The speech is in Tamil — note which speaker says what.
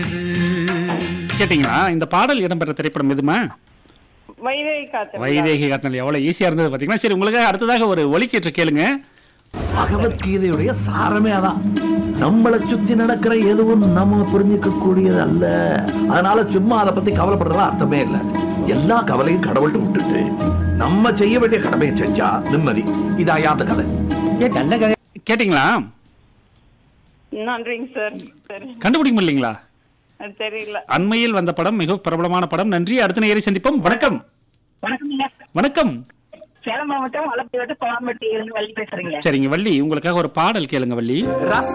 Speaker 1: கேட்டிங்களா இந்த பாடல் இடம்பெற்ற திரைப்படம் எதுமா
Speaker 2: வைதேகி காத்து
Speaker 1: வைதேகி காத்தல் எவ்வளவு ஈஸியா இருந்தது பாத்தீங்களா சரி உங்களுக்கு அடுத்ததாக ஒரு ஒலிக்கீற்று கேளுங்க
Speaker 3: பகவத்கீதையுடைய சாரமே அதான் நம்மளை சுத்தி நடக்கிற எதுவும் நம்ம புரிஞ்சுக்க கூடியது அல்ல அதனால சும்மா அதை பத்தி கவலைப்படுறதுல அர்த்தமே இல்ல எல்லா கவலையும் கடவுள்கிட்ட விட்டுட்டு நம்ம செய்ய வேண்டிய கடமையை செஞ்சா நிம்மதி இது ஐயாத்த கதை
Speaker 1: கேட்டிங்களா
Speaker 2: நன்றிங்க சார் சரி
Speaker 1: கண்டுபிடிக்க முடியலீங்களா
Speaker 2: அது தெரியல
Speaker 1: அண்மையில் வந்த படம் மிக பிரபலமான படம் நன்றி அடுத்த நேரை சந்திப்போம் வணக்கம்
Speaker 4: வணக்கம்ங்க
Speaker 1: வணக்கம்
Speaker 4: சேலம் மாவட்டம் வளப்பட்டி வட்டம் கோலம்பட்டி இருந்து வள்ளி பேசுறீங்க
Speaker 1: சரிங்க வள்ளி உங்களுக்காக ஒரு பாடல் கேளுங்க வள்ளி